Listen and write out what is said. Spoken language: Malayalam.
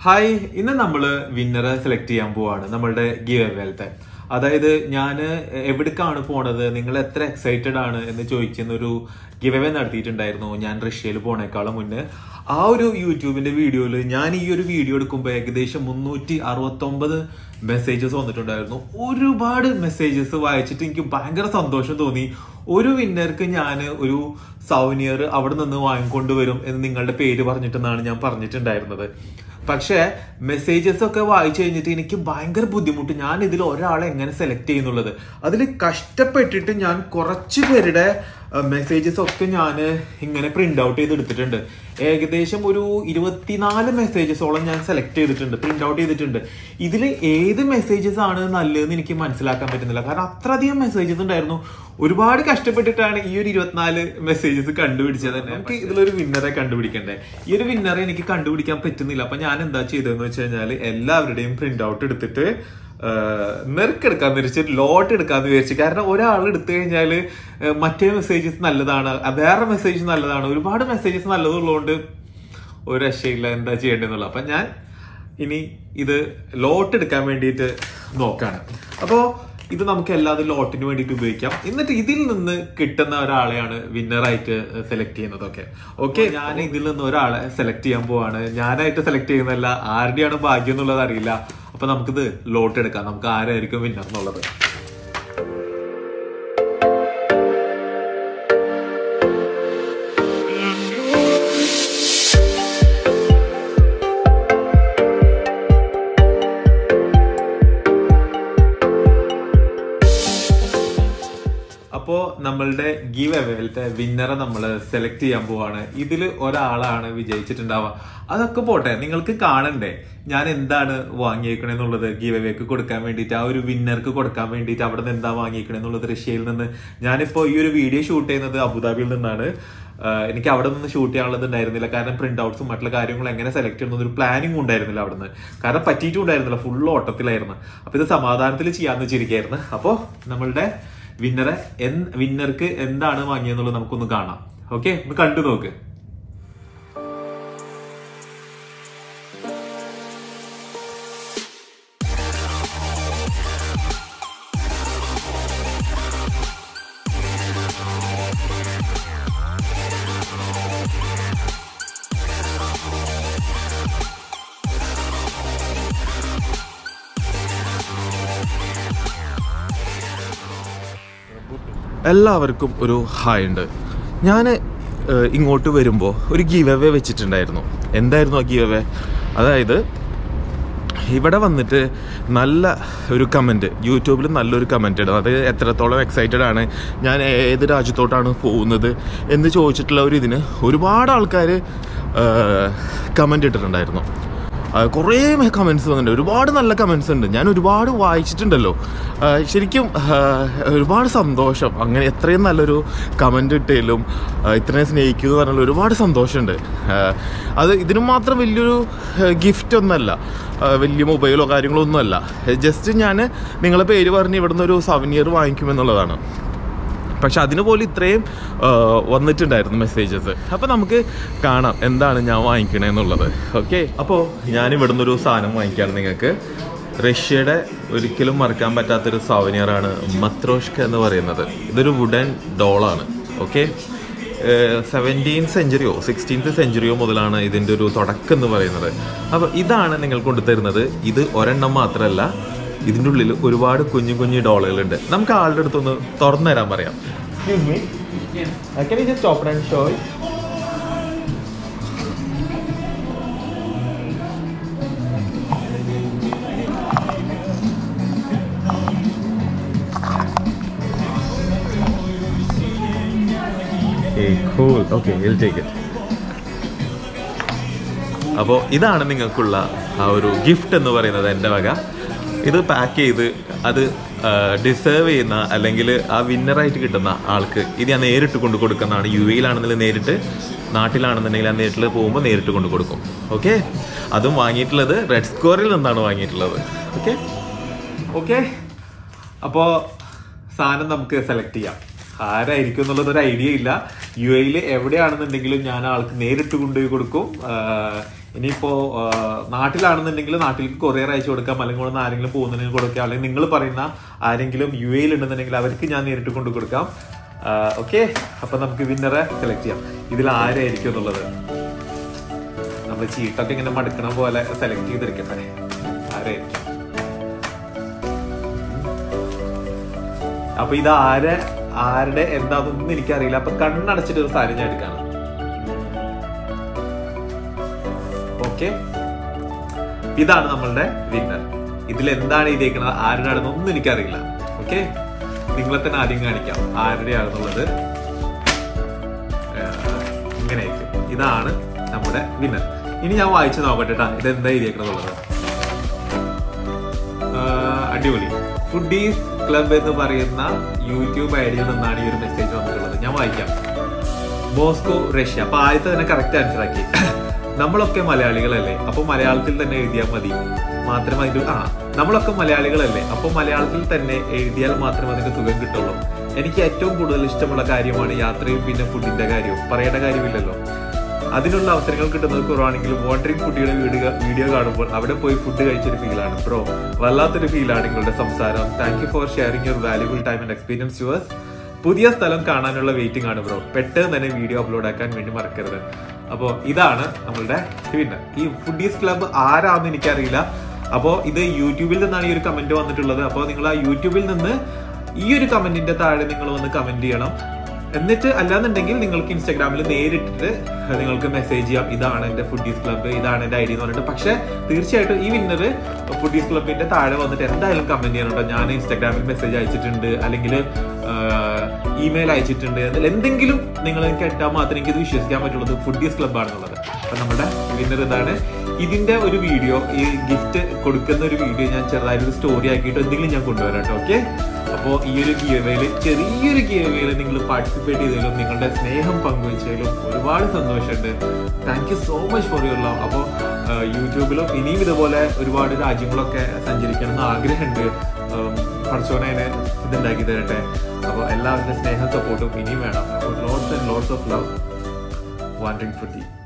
ഹായ് ഇന്ന് നമ്മൾ വിന്നറെ സെലക്ട് ചെയ്യാൻ പോവാണ് നമ്മളുടെ ഗീവ് എവേലത്തെ അതായത് ഞാൻ എവിടേക്കാണ് പോണത് നിങ്ങൾ എത്ര എക്സൈറ്റഡ് ആണ് എന്ന് ചോദിക്കുന്ന ഒരു ഗിവ് എവേ നടത്തിയിട്ടുണ്ടായിരുന്നു ഞാൻ റഷ്യയിൽ പോണേക്കാളും മുന്നേ ആ ഒരു യൂട്യൂബിന്റെ വീഡിയോയിൽ ഞാൻ ഈ ഒരു വീഡിയോ എടുക്കുമ്പോൾ ഏകദേശം മുന്നൂറ്റി അറുപത്തൊമ്പത് മെസ്സേജസ് വന്നിട്ടുണ്ടായിരുന്നു ഒരുപാട് മെസ്സേജസ് വായിച്ചിട്ട് എനിക്ക് ഭയങ്കര സന്തോഷം തോന്നി ഒരു വിന്നർക്ക് ഞാൻ ഒരു സൗനിയർ അവിടെ നിന്ന് വാങ്ങിക്കൊണ്ടുവരും എന്ന് നിങ്ങളുടെ പേര് പറഞ്ഞിട്ടെന്നാണ് ഞാൻ പറഞ്ഞിട്ടുണ്ടായിരുന്നത് പക്ഷേ മെസ്സേജസ് ഒക്കെ വായിച്ചു കഴിഞ്ഞിട്ട് എനിക്ക് ഭയങ്കര ബുദ്ധിമുട്ട് ഞാൻ ഇതിൽ ഒരാളെ എങ്ങനെ സെലക്ട് ചെയ്യുന്നുള്ളത് അതിൽ കഷ്ടപ്പെട്ടിട്ട് ഞാൻ കുറച്ച് പേരുടെ മെസ്സേജസ് ഒക്കെ ഞാൻ ഇങ്ങനെ പ്രിന്റ് ഔട്ട് ചെയ്ത് എടുത്തിട്ടുണ്ട് ഏകദേശം ഒരു ഇരുപത്തിനാല് മെസ്സേജസോളം ഞാൻ സെലക്ട് ചെയ്തിട്ടുണ്ട് പ്രിന്റ് ഔട്ട് ചെയ്തിട്ടുണ്ട് ഇതിൽ ഏത് മെസ്സേജസ് ആണ് നല്ലതെന്ന് എനിക്ക് മനസ്സിലാക്കാൻ പറ്റുന്നില്ല കാരണം അത്രയധികം മെസ്സേജസ് ഉണ്ടായിരുന്നു ഒരുപാട് കഷ്ടപ്പെട്ടിട്ടാണ് ഈ ഒരു ഇരുപത്തിനാല് മെസ്സേജസ് കണ്ടുപിടിച്ചത് തന്നെ നമുക്ക് ഇതിലൊരു വിന്നറെ കണ്ടുപിടിക്കണ്ടേ ഈ ഒരു വിന്നറെ എനിക്ക് കണ്ടുപിടിക്കാൻ പറ്റുന്നില്ല അപ്പൊ ഞാൻ എന്താ ചെയ്തതെന്ന് വെച്ച് കഴിഞ്ഞാൽ എല്ലാവരുടെയും പ്രിന്റ് ഔട്ട് എടുത്തിട്ട് നെറുക്കെടുക്കാന്ന് വിചാരിച്ച് ലോട്ട് എടുക്കാന്ന് വിചാരിച്ചു കാരണം ഒരാൾ എടുത്തു കഴിഞ്ഞാൽ മറ്റേ മെസ്സേജസ് നല്ലതാണ് വേറെ മെസ്സേജ് നല്ലതാണ് ഒരുപാട് മെസ്സേജസ് നല്ലതുള്ളതുകൊണ്ട് ഒരു രക്ഷയില്ല എന്താ ചെയ്യേണ്ടതെന്നുള്ള അപ്പൊ ഞാൻ ഇനി ഇത് ലോട്ട് എടുക്കാൻ വേണ്ടിയിട്ട് നോക്കാണ് അപ്പോ ഇത് നമുക്ക് എല്ലാതും ലോട്ടിന് വേണ്ടിയിട്ട് ഉപയോഗിക്കാം എന്നിട്ട് ഇതിൽ നിന്ന് കിട്ടുന്ന ഒരാളെയാണ് വിന്നറായിട്ട് സെലക്ട് ചെയ്യുന്നത് ഓക്കെ ഓക്കെ ഞാൻ ഇതിൽ നിന്ന് ഒരാളെ സെലക്ട് ചെയ്യാൻ പോവാണ് ഞാനായിട്ട് സെലക്ട് ചെയ്യുന്നതല്ല ആരുടെയാണ് ഭാഗ്യം എന്നുള്ളത് അറിയില്ല അപ്പൊ നമുക്കിത് ലോട്ട് എടുക്കാം നമുക്ക് ആരായിരിക്കും വിന്നർ എന്നുള്ളത് അപ്പോ നമ്മളുടെ ഗീവ് എവേലത്തെ വിന്നറെ നമ്മൾ സെലക്ട് ചെയ്യാൻ പോവാണ് ഇതിൽ ഒരാളാണ് വിജയിച്ചിട്ടുണ്ടാവുക അതൊക്കെ പോട്ടെ നിങ്ങൾക്ക് കാണണ്ടേ ഞാൻ എന്താണ് വാങ്ങിയേക്കണെന്നുള്ളത് ഗീവ് എവേക്ക് കൊടുക്കാൻ വേണ്ടിയിട്ട് ആ ഒരു വിന്നർക്ക് കൊടുക്കാൻ വേണ്ടിയിട്ട് അവിടെ നിന്ന് എന്താ വാങ്ങിയേക്കണെന്നുള്ളത് റഷ്യയിൽ നിന്ന് ഞാനിപ്പോ ഈ ഒരു വീഡിയോ ഷൂട്ട് ചെയ്യുന്നത് അബുദാബിയിൽ നിന്നാണ് എനിക്ക് അവിടെ നിന്ന് ഷൂട്ട് ചെയ്യാനുള്ളത് ഉണ്ടായിരുന്നില്ല കാരണം പ്രിന്റ് ഔട്ട്സും മറ്റുള്ള കാര്യങ്ങളും എങ്ങനെ സെലക്ട് ചെയ്യുന്ന ഒരു പ്ലാനിങ് ഉണ്ടായിരുന്നില്ല അവിടെ നിന്ന് കാരണം പറ്റിയിട്ടും ഉണ്ടായിരുന്നില്ല ഫുൾ ഓട്ടത്തിലായിരുന്നു അപ്പൊ ഇത് സമാധാനത്തിൽ ചെയ്യാന്ന് വെച്ചിരിക്കുകയായിരുന്നു അപ്പോ നമ്മളുടെ വിന്നറെ വിന്നർക്ക് എന്താണ് വാങ്ങിയെന്നുള്ളത് നമുക്കൊന്ന് കാണാം ഓക്കെ ഒന്ന് കണ്ടു നോക്ക് എല്ലാവർക്കും ഒരു ഹായ് ഉണ്ട് ഞാൻ ഇങ്ങോട്ട് വരുമ്പോൾ ഒരു ഗീവ് അവേ വെച്ചിട്ടുണ്ടായിരുന്നു എന്തായിരുന്നു ആ ഗീവ് അവേ അതായത് ഇവിടെ വന്നിട്ട് നല്ല ഒരു കമൻറ്റ് യൂട്യൂബിൽ നല്ലൊരു കമൻറ്റ് ഇടും അത് എത്രത്തോളം എക്സൈറ്റഡ് ആണ് ഞാൻ ഏത് രാജ്യത്തോട്ടാണ് പോകുന്നത് എന്ന് ചോദിച്ചിട്ടുള്ള ഒരു ഇതിന് ഒരുപാട് ആൾക്കാർ കമൻറ്റ് ഇട്ടിട്ടുണ്ടായിരുന്നു കുറേ കമൻസ് വന്നിട്ടുണ്ട് ഒരുപാട് നല്ല കമൻസ് ഉണ്ട് ഞാൻ ഒരുപാട് വായിച്ചിട്ടുണ്ടല്ലോ ശരിക്കും ഒരുപാട് സന്തോഷം അങ്ങനെ എത്രയും നല്ലൊരു കമൻ്റ് ഇട്ടേലും ഇത്രയും സ്നേഹിക്കുക എന്ന് പറഞ്ഞാൽ ഒരുപാട് സന്തോഷമുണ്ട് അത് ഇതിന് മാത്രം വലിയൊരു ഗിഫ്റ്റ് ഒന്നല്ല വലിയ മൊബൈലോ കാര്യങ്ങളോ ഒന്നുമല്ല ജസ്റ്റ് ഞാൻ നിങ്ങളെ പേര് പറഞ്ഞ് ഇവിടുന്ന് ഒരു സെവൻ ഇയർ വാങ്ങിക്കുമെന്നുള്ളതാണ് പക്ഷെ അതിന് പോലും ഇത്രയും വന്നിട്ടുണ്ടായിരുന്നു മെസ്സേജസ് അപ്പോൾ നമുക്ക് കാണാം എന്താണ് ഞാൻ വാങ്ങിക്കണേന്നുള്ളത് ഓക്കെ അപ്പോൾ ഞാൻ ഇവിടുന്ന് ഒരു സാധനം വാങ്ങിക്കുകയാണ് നിങ്ങൾക്ക് റഷ്യയുടെ ഒരിക്കലും മറക്കാൻ പറ്റാത്തൊരു സൗനിയറാണ് മത്രോഷ്ക എന്ന് പറയുന്നത് ഇതൊരു വുഡൻ ഡോളാണ് ഓക്കെ സെവൻറ്റീൻ സെഞ്ചുറിയോ സിക്സ്റ്റീൻത്ത് സെഞ്ചുറിയോ മുതലാണ് ഇതിൻ്റെ ഒരു തുടക്കം എന്ന് പറയുന്നത് അപ്പോൾ ഇതാണ് നിങ്ങൾ കൊണ്ടുതരുന്നത് ഇത് ഒരെണ്ണം മാത്രമല്ല ഇതിൻ്റെ ഉള്ളിൽ ഒരുപാട് കുഞ്ഞു കുഞ്ഞു ഡോളുകളുണ്ട് നമുക്ക് ആളുടെ അടുത്തൊന്ന് തുറന്നു തരാൻ പറയാം excuse me can you just open and show okay take it അപ്പോൾ ഇതാണ് നിങ്ങൾക്കുള്ള ആ ഒരു ഗിഫ്റ്റ് എന്ന് പറയുന്നത് എൻ്റെ വക ഇത് പാക്ക് ചെയ്ത് അത് ഡിസേർവ് ചെയ്യുന്ന അല്ലെങ്കിൽ ആ വിന്നറായിട്ട് കിട്ടുന്ന ആൾക്ക് ഇത് ഞാൻ നേരിട്ട് കൊണ്ട് കൊടുക്കുന്നതാണ് യു എയിലാണെന്നുണ്ടെങ്കിൽ നേരിട്ട് നാട്ടിലാണെന്നുണ്ടെങ്കിൽ ആ നേരിട്ട് പോകുമ്പോൾ നേരിട്ട് കൊണ്ട് കൊടുക്കും ഓക്കെ അതും വാങ്ങിയിട്ടുള്ളത് റെഡ് സ്കോറിൽ നിന്നാണ് വാങ്ങിയിട്ടുള്ളത് ഓക്കെ ഓക്കെ അപ്പോൾ സാധനം നമുക്ക് സെലക്ട് ചെയ്യാം ആരായിരിക്കും എന്നുള്ളത് ഒരു ഐഡിയ ഇല്ല യു എയിൽ എവിടെയാണെന്നുണ്ടെങ്കിലും ഞാൻ ആൾക്ക് നേരിട്ട് കൊണ്ടുപോയി കൊടുക്കും ആഹ് ഇനിയിപ്പോ ആഹ് നാട്ടിലാണെന്നുണ്ടെങ്കിൽ നാട്ടിലേക്ക് കൊറിയർ അയച്ചു കൊടുക്കാം അല്ലെങ്കിൽ ഇവിടെ നിന്ന് ആരെങ്കിലും പോകുന്നുണ്ടെങ്കിൽ കൊടുക്കാം അല്ലെങ്കിൽ നിങ്ങൾ പറയുന്ന ആരെങ്കിലും യു എയിൽ ഉണ്ടെന്നുണ്ടെങ്കിൽ അവർക്ക് ഞാൻ നേരിട്ട് കൊണ്ടു കൊടുക്കാം ഓക്കെ അപ്പൊ നമുക്ക് വിന്നറെ സെലക്ട് ചെയ്യാം ഇതിൽ ആരായിരിക്കും എന്നുള്ളത് നമ്മൾ ചീട്ടൊക്കെ ഇങ്ങനെ മടുക്കണ പോലെ സെലക്ട് ചെയ്തിരിക്കട്ടെ ആരായിരിക്കും അപ്പൊ ഇത് ആരെ ആരുടെ എന്താണെന്നൊന്നും എനിക്കറിയില്ല അപ്പൊ കണ്ണടച്ചിട്ട് ഒരു സാരി ഞാൻ എടുക്കാണ് ഓക്കെ ഇതാണ് നമ്മളുടെ വിന്നർ ഇതിൽ എന്താണ് എഴുതിയേക്കുന്നത് ആരുടെ ആണെന്നൊന്നും എനിക്കറിയില്ല ഓക്കെ നിങ്ങളെ തന്നെ ആദ്യം കാണിക്കാം ആരുടെയാണെന്നുള്ളത് ഏഹ്, ഇങ്ങനെ ആയിരിക്കും ഇതാണ് നമ്മുടെ വിന്നർ ഇനി ഞാൻ വായിച്ചു നോക്കട്ടെ ട്ടാ. ഇത് എന്താ എഴുതിയേക്കണെന്നുള്ളത് ആഹ് അടിപൊളി ഫുഡീസ് ക്ലബ് എന്ന് പറയുന്ന യൂട്യൂബ് ഐഡിയിൽ നിന്നാണ് ഈ ഒരു മെസ്സേജ് വന്നിട്ടുള്ളത് ഞാൻ വായിക്കാം മോസ്കോ റഷ്യ അപ്പൊ ആദ്യത്തെ തന്നെ കറക്റ്റ് ആൻസർ ആക്കി നമ്മളൊക്കെ മലയാളികളല്ലേ അപ്പൊ മലയാളത്തിൽ തന്നെ എഴുതിയാൽ മതി മാത്രമേ അതിന്റെ ആ നമ്മളൊക്കെ മലയാളികളല്ലേ അപ്പൊ മലയാളത്തിൽ തന്നെ എഴുതിയാൽ മാത്രമേ അതിന്റെ സുഖം കിട്ടുള്ളൂ എനിക്ക് ഏറ്റവും കൂടുതൽ ഇഷ്ടമുള്ള കാര്യമാണ് യാത്രയും പിന്നെ ഫുഡിന്റെ കാര്യവും പറയേണ്ട കാര്യമില്ലല്ലോ അതിനുള്ള അവസരങ്ങൾ കിട്ടുന്നത് കുറവാണെങ്കിലും വാണ്ടറിംഗ് ഫുഡിയുടെ വീഡിയോ വീഡിയോ കാണുമ്പോൾ അവിടെ പോയി ഫുഡ് കഴിച്ചൊരു ഫീലാണ് ബ്രോ വല്ലാത്തൊരു ഫീലാണ് നിങ്ങളുടെ സംസാരം thank you for sharing your valuable time and experience yours പുതിയ സ്ഥലം കാണാനുള്ള വെയിറ്റിംഗ് ആണ് ബ്രോ പെട്ടെന്ന് തന്നെ വീഡിയോ അപ്ലോഡ് ആക്കാൻ വേണ്ടി മറക്കരുത് അപ്പോൾ ഇതാണ് നമ്മളുടെ വിന്നർ ഈ ഫുഡീസ് ക്ലബ്ബ് ആരാന്ന് എനിക്കറിയില്ല അപ്പോൾ ഇത് യൂട്യൂബിൽ നിന്നാണ് ഈ ഒരു കമന്റ് വന്നിട്ടുള്ളത് അപ്പോൾ നിങ്ങൾ ആ യൂട്യൂബിൽ നിന്ന് ഈ ഒരു കമന്റിന്റെ താഴെ നിങ്ങൾ വന്ന് കമന്റ് ചെയ്യണം എന്നിട്ട് അല്ലാന്നുണ്ടെങ്കിൽ നിങ്ങൾക്ക് ഇൻസ്റ്റാഗ്രാമിൽ നേരിട്ടിട്ട് നിങ്ങൾക്ക് മെസ്സേജ് ചെയ്യാം ഇതാണ് എന്റെ ഫുഡീസ് ക്ലബ്ബ് ഇതാണ് എന്റെ ഐ ഡി എന്ന് പറഞ്ഞിട്ട് പക്ഷെ തീർച്ചയായിട്ടും ഈ വിന്നർ ഫുഡീസ് ക്ലബിന്റെ താഴെ വന്നിട്ട് എന്തായാലും കമന്റ് ചെയ്യണം കേട്ടോ ഞാൻ ഇൻസ്റ്റാഗ്രാമിൽ മെസ്സേജ് അയച്ചിട്ടുണ്ട് അല്ലെങ്കിൽ ഇമെയിൽ അയച്ചിട്ടുണ്ട് അതിൽ എന്തെങ്കിലും നിങ്ങൾ എനിക്ക് ഇട്ടാൽ മാത്രമേ എനിക്ക് ഇത് വിശ്വസിക്കാൻ പറ്റുള്ളത് ഫുഡീസ് ക്ലബ് ആണെന്നുള്ളത് അപ്പൊ നമ്മുടെ വിന്നർ ഇതാണ് ഇതിന്റെ ഒരു വീഡിയോ ഈ ഗിഫ്റ്റ് കൊടുക്കുന്ന ഒരു വീഡിയോ ഞാൻ ചെറുതായിട്ട് ഒരു സ്റ്റോറി ആക്കിയിട്ട് എന്തെങ്കിലും ഞാൻ കൊണ്ടുവരാം കേട്ടോ ഓക്കെ അപ്പോൾ ഈ ഒരു ഗിയവേയിൽ ചെറിയൊരു ഗിയവേയിൽ നിങ്ങൾ പാർട്ടിസിപ്പേറ്റ് ചെയ്തതിലും നിങ്ങളുടെ സ്നേഹം പങ്കുവച്ചതിലും ഒരുപാട് സന്തോഷമുണ്ട് thank you so much for your love അപ്പോൾ യൂട്യൂബിലും ഇനിയും ഇതുപോലെ ഒരുപാട് രാജ്യങ്ങളൊക്കെ സഞ്ചരിക്കണം എന്ന് ആഗ്രഹമുണ്ട് പഠിച്ചോനെ ഇതുണ്ടാക്കി തരട്ടെ അപ്പോൾ എല്ലാവരുടെ സ്നേഹം സപ്പോർട്ടും ഇനിയും വേണം അപ്പോൾ lots and lots of love wandering food